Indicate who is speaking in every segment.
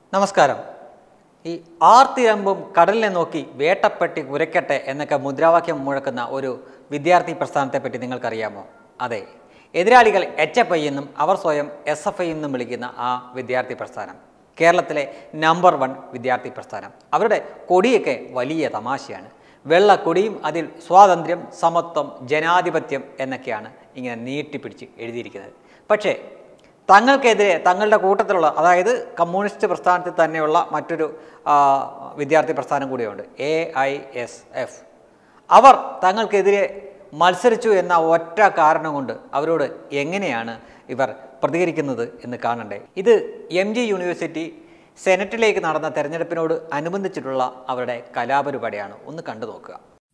Speaker 1: നമസ്കാരം ഈ ആർത്തിരമ്പും കടലിനെ നോക്കി വേട്ടപ്പെട്ടി കുരയ്ക്കട്ടെ എന്നൊക്കെ മുദ്രാവാക്യം മുഴക്കുന്ന ഒരു വിദ്യാർത്ഥി പ്രസ്ഥാനത്തെപ്പറ്റി നിങ്ങൾക്കറിയാമോ അതെ എതിരാളികൾ എച്ച് എഫ് ഐ എന്നും അവർ സ്വയം എസ് എഫ് ഐ എന്നും വിളിക്കുന്ന ആ വിദ്യാർത്ഥി പ്രസ്ഥാനം കേരളത്തിലെ നമ്പർ വൺ വിദ്യാർത്ഥി പ്രസ്ഥാനം അവരുടെ കൊടിയൊക്കെ വലിയ തമാശയാണ് വെള്ള കൊടിയും അതിൽ സ്വാതന്ത്ര്യം സമത്വം ജനാധിപത്യം എന്നൊക്കെയാണ് ഇങ്ങനെ നീട്ടിപ്പിടിച്ച് എഴുതിയിരിക്കുന്നത് പക്ഷേ തങ്ങൾക്കെതിരെ തങ്ങളുടെ കൂട്ടത്തിലുള്ള അതായത് കമ്മ്യൂണിസ്റ്റ് പ്രസ്ഥാനത്തിൽ തന്നെയുള്ള മറ്റൊരു ആ, വിദ്യാർത്ഥി പ്രസ്ഥാനം കൂടിയുണ്ട് എ ഐ എസ് എഫ് അവർ തങ്ങൾക്കെതിരെ മത്സരിച്ചു എന്ന ഒറ്റ കാരണം കൊണ്ട് അവരോട് എങ്ങനെയാണ് ഇവർ പ്രതികരിക്കുന്നത് എന്ന് കാണണ്ടേ ഇത് എം ജി യൂണിവേഴ്സിറ്റി സെനറ്റിലേക്ക് നടന്ന തെരഞ്ഞെടുപ്പിനോട് അനുബന്ധിച്ചിട്ടുള്ള അവരുടെ കലാപരിപാടിയാണ് ഒന്ന് കണ്ടു നോക്കുക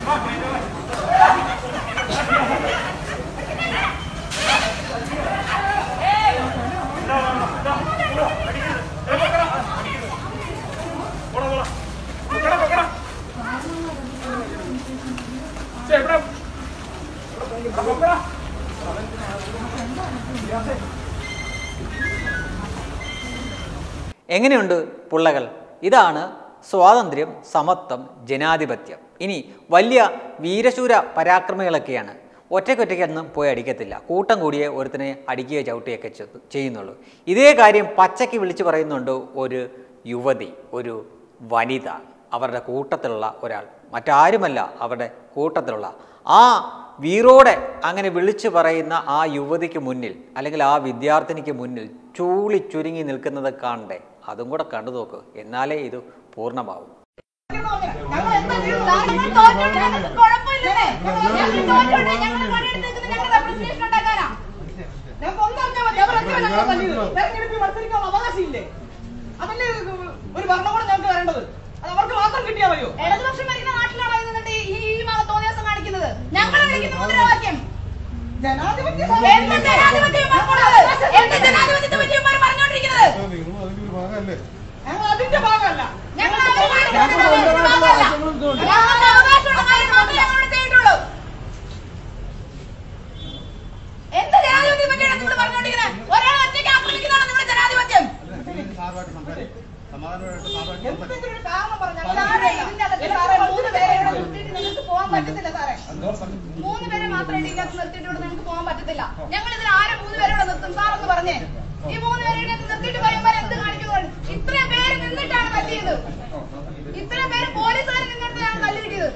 Speaker 1: എങ്ങനെയുണ്ട് പുള്ളകൾ ഇതാണ് സ്വാതന്ത്ര്യം സമത്വം ജനാധിപത്യം ഇനി വലിയ വീരശൂര പരാക്രമികളൊക്കെയാണ് ഒറ്റയ്ക്കൊറ്റയ്ക്കൊന്നും പോയി അടിക്കത്തില്ല കൂട്ടം കൂടിയേ ഒരുത്തിനെ അടിക്കുകയോ ചവിട്ടുകയൊക്കെ ചെ- ചെയ്യുന്നുള്ളൂ ഇതേ കാര്യം പച്ചയ്ക്ക് വിളിച്ചു പറയുന്നുണ്ട് ഒരു യുവതി ഒരു വനിത അവരുടെ കൂട്ടത്തിലുള്ള ഒരാൾ മറ്റാരുമല്ല അവരുടെ കൂട്ടത്തിലുള്ള ആ വീറോടെ അങ്ങനെ വിളിച്ചു പറയുന്ന ആ യുവതിക്ക് മുന്നിൽ അല്ലെങ്കിൽ ആ വിദ്യാർത്ഥിനിക്ക് മുന്നിൽ ചൂളി ചുരുങ്ങി നിൽക്കുന്നത് കാണണ്ടേ അതും കൂടെ കണ്ടു നോക്ക് എന്നാലേ ഇത് പൂർണ്ണമാവും
Speaker 2: ഞങ്ങൾ എന്താ ചെയ്തത്? ഞങ്ങൾ തോറ്റോണ്ട് ഞങ്ങൾക്ക് കുഴപ്പമില്ലല്ലേ? ഞങ്ങൾ തോറ്റോണ്ട് ഞങ്ങൾ പണിയെടുത്ത് നിൽക്കുന്നത് ഞങ്ങൾ representation ഉണ്ടാക്കാനാ.
Speaker 3: ഞങ്ങൾക്ക് ഒന്നറിഞ്ഞാൽ മതി അവരൊക്കെ ഞങ്ങൾ തല്ലിയത് തെരഞ്ഞെടുപ്പിൽ മത്സരിക്കാനുള്ള അവകാശമില്ലേ അതല്ലേ ഒരു ഭരണകൂടം ഞങ്ങൾക്ക് വരേണ്ടത് അത് അവർക്ക് മാത്രം കിട്ടിയാൽ മതിയോ
Speaker 2: ഇടതുപക്ഷം ഭരിക്കുന്ന നാട്ടിലാണോ ഇത് നിന്നിട്ട് ഈ ഈ മക തോന്നിയാസം കാണിക്കുന്നത് ഞങ്ങൾ വിളിക്കുന്ന മുദ്രാവാക്യം
Speaker 3: ജനാധിപത്യ
Speaker 2: എന്ത് ജനാധിപത്യമാണ് ഉള്ളത്? എന്ത് ജനാധിപത്യത്തെ പറ്റി ഇവന്മാര് പറഞ്ഞുകൊണ്ടിരിക്കുന്നത്
Speaker 4: നിങ്ങളും അതിന്റെ ഒരു ഭാഗമല്ലേ
Speaker 3: ഞങ്ങൾ അതിന്റെ ഭാഗമല്ല
Speaker 2: ഞങ്ങൾ അവര് കാണിക്കുന്നത് അതിന്റെ ഭാഗമല്ല. ഞങ്ങൾക്ക് അവകാശമുള്ള കാര്യം മാത്രമേ ഞങ്ങളോട് ചെയ്തിട്ടുള്ളൂ എന്ത് ജനാധിപത്യത്തെ പറ്റിയാണ് നിങ്ങൾ പറഞ്ഞുകൊണ്ടിരിക്കുന്നത് ഒരാൾ ഒറ്റയ്ക്ക് ആക്രമിക്കുന്നതാണ് നിങ്ങളുടെ ജനാധിപത്യം
Speaker 3: എന്തെങ്കിലും ഒരു കാരണം പറഞ്ഞ് ഞങ്ങൾ
Speaker 2: സാറേ,
Speaker 3: ഇതില്ല.
Speaker 2: ഇതിന്റെ അകത്ത്
Speaker 3: എനിക്ക്
Speaker 2: സാറേ,
Speaker 3: മൂന്ന്
Speaker 2: മൂന്ന്
Speaker 3: പേരെ
Speaker 2: പേരെ
Speaker 3: ഇവിടെ നിർത്തിയിട്ട് നിങ്ങൾക്ക് പോകാൻ പറ്റത്തില്ല സാറേ
Speaker 2: മൂന്ന് പേരെ മാത്രമേ ഇതിനകത്ത് നിർത്തിയിട്ട് ഇവിടെ നിങ്ങൾക്ക് പോകാൻ പറ്റത്തില്ല ഞങ്ങൾ ഇതിൽ ആരെ മൂന്ന് പേരെ ഇവിടെ നിർത്തും സാറൊന്ന് പറഞ്ഞേ ഈ മൂന്ന് പേരെ ഇതിനകത്ത് നിർത്തിയിട്ട് പറയുമ്പോൾ എന്ത് കാണിക്കുന്നു ഇത്രയും പേര് നിന്നിട്ടാണ് തല്ലിയത് ഇത്രയും പേര് പോലീസുകാർ നിന്നിട്ട് ഞങ്ങൾ തല്ലി കിട്ടിയത്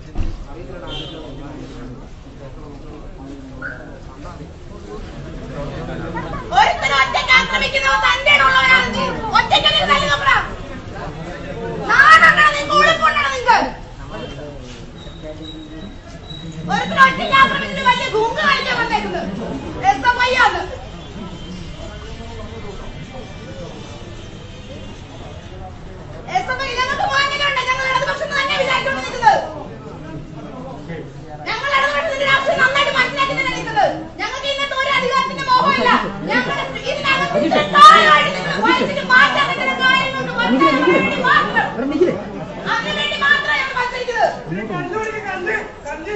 Speaker 2: ഒരുത്തരും ഒറ്റയ്ക്ക് ആക്രമിക്കുന്നവൻ തന്റെ ഉള്ളവനാണ് നീ. ഒറ്റയ്ക്ക് നിന്ന് തല്ലുക പറ. നാണുണ്ടോ നിങ്ങൾക്ക്? ഉളുപ്പുണ്ടോ നിങ്ങൾക്ക്? ഒരുത്തരും ഒറ്റയ്ക്ക് ആക്രമിച്ചിട്ട് വലിയ ഗുങ്ക് കാണിക്കാൻ വന്നേക്കുന്നത്. SFI ആണ്. SFI ഞങ്ങൾക്ക് മാന്യതയുണ്ട്. ഞങ്ങൾ ഇടതുപക്ഷം തന്നെ വിചാരിച്ചുകൊണ്ട് നിൽക്കുന്നത്. ഞങ്ങൾ ഇടതുപക്ഷത്തിന്റെ രാഷ്ട്രീയം നന്നായിട്ട് മനസ്സിലാക്കി തന്നെ നിൽക്കുന്നത്. ഞങ്ങൾക്ക് ഇന്നത്തെ ഒരു അധികാരത്തിന്റെ മോഹമില്ല. ഞങ്ങൾ ഇതിനകത്ത് ഇത്ര കാലമായിട്ട് നിങ്ങൾ വായിച്ചിട്ട് മാറ്റാൻ നിൽക്കുന്ന കാര്യങ്ങൾക്ക് മനസ്സിലാക്കാൻ വേണ്ടി മാത്രം. അതിനുവേണ്ടി മാത്രമാണ് ഞങ്ങൾ മത്സരിക്കുന്നത്.
Speaker 3: കണ്ടുപിടിച്ച് കണ്ട് കണ്ട്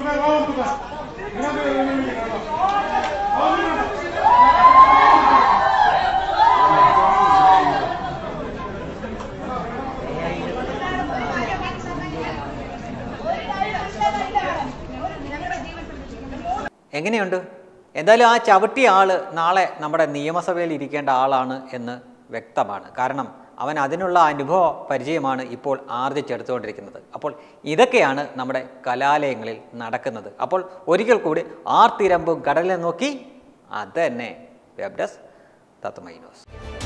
Speaker 2: ഞങ്ങളുടെ ജീവിതത്തിൽ
Speaker 1: എങ്ങനെയുണ്ട് എന്തായാലും ആ ചവിട്ടിയ ആള് നാളെ നമ്മുടെ നിയമസഭയിൽ ഇരിക്കേണ്ട ആളാണ് എന്ന് വ്യക്തമാണ് കാരണം അവൻ അതിനുള്ള അനുഭവ പരിചയമാണ് ഇപ്പോൾ ആർജിച്ചെടുത്തുകൊണ്ടിരിക്കുന്നത് അപ്പോൾ ഇതൊക്കെയാണ് നമ്മുടെ കലാലയങ്ങളിൽ നടക്കുന്നത് അപ്പോൾ ഒരിക്കൽ കൂടി ആർത്തിരമ്പും കടലിനെ നോക്കി അത് തന്നെ വെബ് ഡെസ്ക് തത്വമൈ ന്യൂസ്